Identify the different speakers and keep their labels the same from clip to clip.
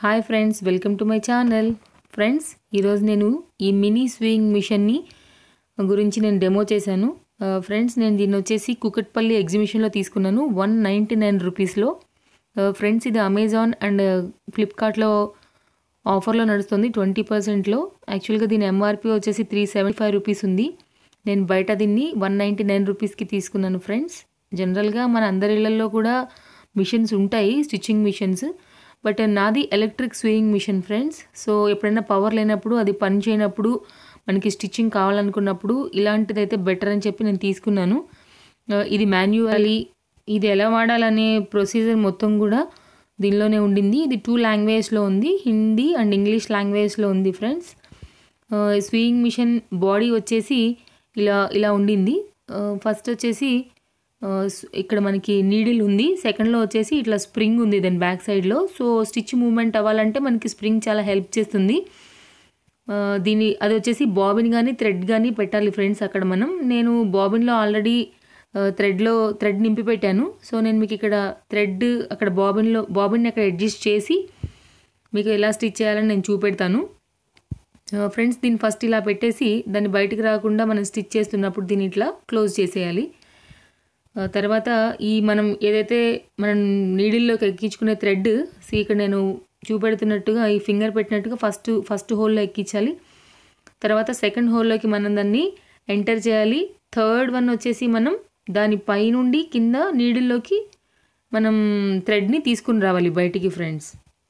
Speaker 1: hi friends welcome to my channel friends ఈరోజు నేను ఈ మినీ స్వింగ్ మిషన్ని గురించి నేను డెమో చేశాను ఆ, ఫ్రెండ్స్ నేను దీన్ని వచ్చేసి కుకట్పల్లి ఎగ్జిబిషన్లో తీసుకున్నాను వన్ నైంటీ నైన్ రూపీస్లో ఆ, ఫ్రెండ్స్ ఇది అమెజాన్ అండ్ ఫ్లిప్కార్ట్లో ఆఫర్లో నడుస్తుంది ట్వంటీ పర్సెంట్లో యాక్చువల్గా దీని ఎంఆర్పి వచ్చేసి త్రీ సెవెంటీ ఫైవ్ రూపీస్ ఉంది నేను బయట దీన్ని వన్ నైంటీ నైన్ రూపీస్కి తీసుకున్నాను ఫ్రెండ్స్ జనరల్గా మన అందరి ఇళ్లలో కూడా మిషన్స్ ఉంటాయి స్టిచ్చింగ్ మిషన్స్ బట్ నాది electric sewing machine friends so ఎప్పుడైనా పవర్ లేనప్పుడు అది పని చేయనప్పుడు మనకి స్టిచ్చింగ్ కావాలనుకున్నప్పుడు ఇలాంటిది అయితే బెటర్ అని చెప్పి నేను తీసుకున్నాను ఆ, ఇది మాన్యువల్లీ ఇది ఎలా వాడాలనే ప్రొసీజర్ మొత్తం కూడా దీనిలోనే ఉండింది ఇది టూ లాంగ్వేజ్లో ఉంది హిందీ అండ్ ఇంగ్లీష్ లాంగ్వేజ్లో ఉంది ఫ్రెండ్స్ స్వింగ్ మిషన్ బాడీ వచ్చేసి ఇలా ఇలా ఉండింది ఫస్ట్ వచ్చేసి ఆ, స్- ఇక్కడ మనకి నీడిల్ ఉంది సెకండ్లో వచ్చేసి ఇట్లా స్ప్రింగ్ ఉంది దాని బ్యాక్ సైడ్లో సో స్టిచ్ మూవ్మెంట్ అవ్వాలంటే మనకి స్ప్రింగ్ చాలా హెల్ప్ చేస్తుంది ఆ, దీని అది వచ్చేసి బాబిన్ కానీ థ్రెడ్ కానీ పెట్టాలి ఫ్రెండ్స్ అక్కడ మనం నేను బాబిన్లో ఆల్రెడీ థ్రెడ్లో థ్రెడ్ నింపి పెట్టాను సో నేను మీకు ఇక్కడ థ్రెడ్ అక్కడ బాబిన్లో బాబిన్ని అక్కడ అడ్జస్ట్ చేసి మీకు ఎలా స్టిచ్ చేయాలని నేను చూపెడతాను ఫ్రెండ్స్ దీన్ని ఫస్ట్ ఇలా పెట్టేసి దాన్ని బయటికి రాకుండా మనం స్టిచ్ చేస్తున్నప్పుడు దీన్ని ఇట్లా క్లోజ్ చేసేయాలి ఆ, తర్వాత ఈ మనం ఏదైతే మనం నీడిల్లోకి ఎక్కించుకునే థ్రెడ్ సి ఇక్కడ నేను చూపెడుతున్నట్టుగా ఈ ఫింగర్ పెట్టినట్టుగా ఫస్ట్ ఫస్ట్ హోల్లో ఎక్కించాలి తర్వాత సెకండ్ హోల్లోకి మనం దాన్ని ఎంటర్ చేయాలి థర్డ్ వన్ వచ్చేసి మనం దాని పైనుండి కింద నీడిల్లోకి మనం థ్రెడ్ని తీసుకుని రావాలి బయటికి ఫ్రెండ్స్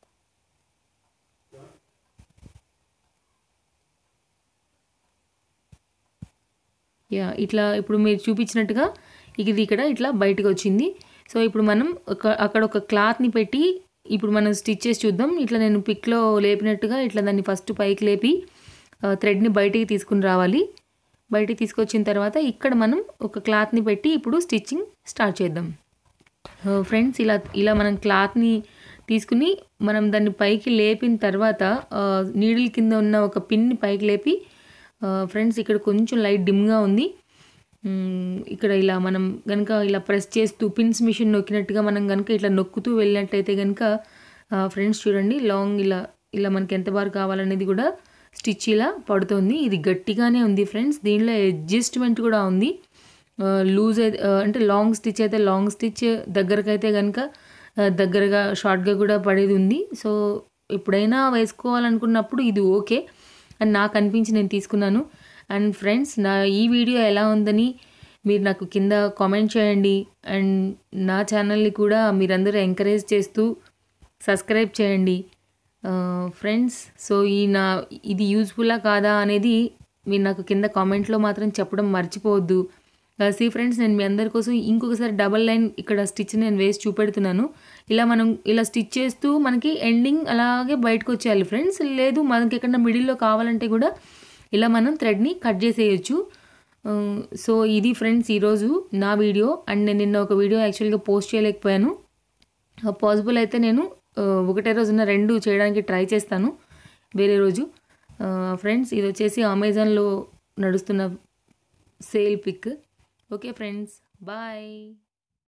Speaker 1: యా ఇట్లా ఇప్పుడు మీరు చూపించినట్టుగా ఇది ఇక్కడ ఇట్లా బయటకు వచ్చింది సో ఇప్పుడు మనం ఒక అక్కడ ఒక క్లాత్ని పెట్టి ఇప్పుడు మనం స్టిచ్ చేసి చూద్దాం ఇట్లా నేను పిక్లో లేపినట్టుగా ఇట్లా దాన్ని ఫస్ట్ పైకి లేపి థ్రెడ్ని బయటికి తీసుకుని రావాలి బయటికి తీసుకొచ్చిన తర్వాత ఇక్కడ మనం ఒక క్లాత్ని పెట్టి ఇప్పుడు స్టిచ్చింగ్ స్టార్ట్ చేద్దాం ఫ్రెండ్స్ ఇలా ఇలా మనం క్లాత్ని తీసుకుని మనం దాన్ని పైకి లేపిన తర్వాత నీడిల్ కింద ఉన్న ఒక పిన్ని పైకి లేపి ఫ్రెండ్స్ ఇక్కడ కొంచెం లైట్ డిమ్గా ఉంది మ్మ్, ఇక్కడ ఇలా మనం కనుక ఇలా ప్రెస్ చేస్తూ పిన్స్ మిషన్ నొక్కినట్టుగా మనం కనుక ఇట్లా నొక్కుతూ వెళ్ళినట్టయితే కనుక ఫ్రెండ్స్ చూడండి లాంగ్ ఇలా ఇలా మనకి ఎంత బాగా కావాలనేది కూడా స్టిచ్ ఇలా పడుతుంది ఇది గట్టిగానే ఉంది ఫ్రెండ్స్ దీనిలో అడ్జస్ట్మెంట్ కూడా ఉంది లూజ్ అయితే ఆ, అంటే లాంగ్ స్టిచ్ అయితే లాంగ్ స్టిచ్ దగ్గరకైతే కనుక ఆ, దగ్గరగా షార్ట్గా కూడా పడేది ఉంది సో ఎప్పుడైనా వేసుకోవాలనుకున్నప్పుడు ఇది ఓకే అని నాకు అనిపించి నేను తీసుకున్నాను అండ్ ఫ్రెండ్స్ నా ఈ వీడియో ఎలా ఉందని మీరు నాకు కింద కామెంట్ చేయండి అండ్ నా ఛానల్ని కూడా మీరందరూ ఎంకరేజ్ చేస్తూ సబ్స్క్రైబ్ చేయండి ఫ్రెండ్స్ సో ఈ నా ఇది యూజ్ఫుల్లా కాదా అనేది మీరు నాకు కింద కామెంట్లో మాత్రం చెప్పడం మర్చిపోవద్దు సి ఫ్రెండ్స్ నేను మీ అందరి కోసం ఇంకొకసారి డబల్ లైన్ ఇక్కడ స్టిచ్ నేను వేసి చూపెడుతున్నాను ఇలా మనం ఇలా స్టిచ్ చేస్తూ మనకి ఎండింగ్ అలాగే బయటకు వచ్చేయాలి ఫ్రెండ్స్ లేదు మనకి ఎక్కడ మిడిల్లో కావాలంటే కూడా ఇలా మనం థ్రెడ్ని కట్ చేసేయచ్చు సో ఇది ఫ్రెండ్స్ ఈరోజు నా వీడియో అండ్ నేను నిన్న ఒక వీడియో యాక్చువల్గా పోస్ట్ చేయలేకపోయాను పాసిబుల్ అయితే నేను ఆ, ఒకటే రోజున రెండు చేయడానికి ట్రై చేస్తాను వేరే రోజు ఫ్రెండ్స్ ఇది వచ్చేసి అమెజాన్లో నడుస్తున్న sale pick okay friends bye